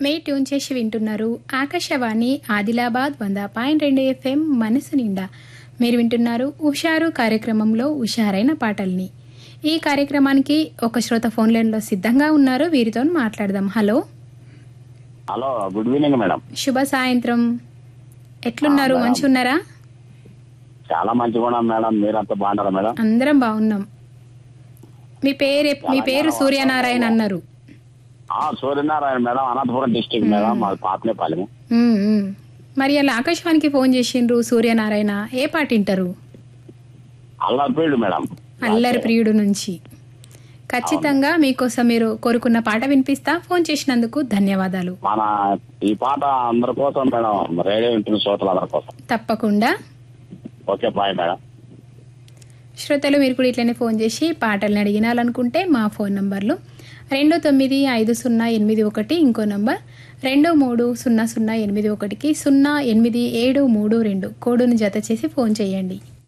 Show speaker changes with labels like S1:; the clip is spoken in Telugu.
S1: మే ట్యూన్ చేసి వింటున్నారు ఆకాశవాణి ఆదిలాబాద్ వంద పాయింట్ రెండు ఎఫ్ఎం మనసు నిండా మీరు వింటున్నారు ఉషారు కార్యక్రమంలో ఉషారైన పాటల్ని ఈ కార్యక్రమానికి ఒక శ్రోత ఫోన్ లైన్లో సిద్ధంగా ఉన్నారు వీరితో మాట్లాడదాం hello
S2: hello good evening madam
S1: శుభ సాయంత్రం ఎట్లున్నారు
S2: ఆ, మేడం.
S1: మంచి ఉన్నారా
S2: చాలా మంచిగా ఉన్నాం మేడం మీరంతా బాగున్నారా మేడం
S1: అందరం బాగున్నాం మీ పేరు మీ పేరు సూర్యనారాయణ అన్నారు
S2: ఆ Suryanarayana madam Anantapuram district madam మాది పాతనేపాలెం
S1: ఉమ్, ఉమ్. మరి అలా ఆకాశవాణికి ఫోన్ చేసిండ్రు సూర్యనారాయణ ఏ పాట వింటారు
S2: అల్లర్పీడు మేడం
S1: అల్లరి ప్రియుడు నుంచి ఖచ్చితంగా మీకోసం మీరు కోరుకున్న పాట వినిపిస్తా ఫోన్ చేసినందుకు ధన్యవాదాలు
S2: మన ఈ పాట అందరి కోసం మేడం రేడియో వింటున్న శ్రోతలు అందరి కోసం
S1: తప్పకుండా
S2: ఓకే బాయ్ మేడం
S1: శ్రోతలు మీరు కూడా ఇట్లనే ఫోన్ చేసి పాటలను అడిగినాలనుకుంటే మా ఫోన్ నంబర్లు రెండు తొమ్మిది ఐదు సున్నా ఎనిమిది ఒకటి ఇంకో నంబర్ రెండు మూడు సున్నా సున్నా ఎనిమిది ఒకటికి సున్నా ఎనిమిది ఏడు మూడు రెండు కోడును జత చేసి ఫోన్ చేయండి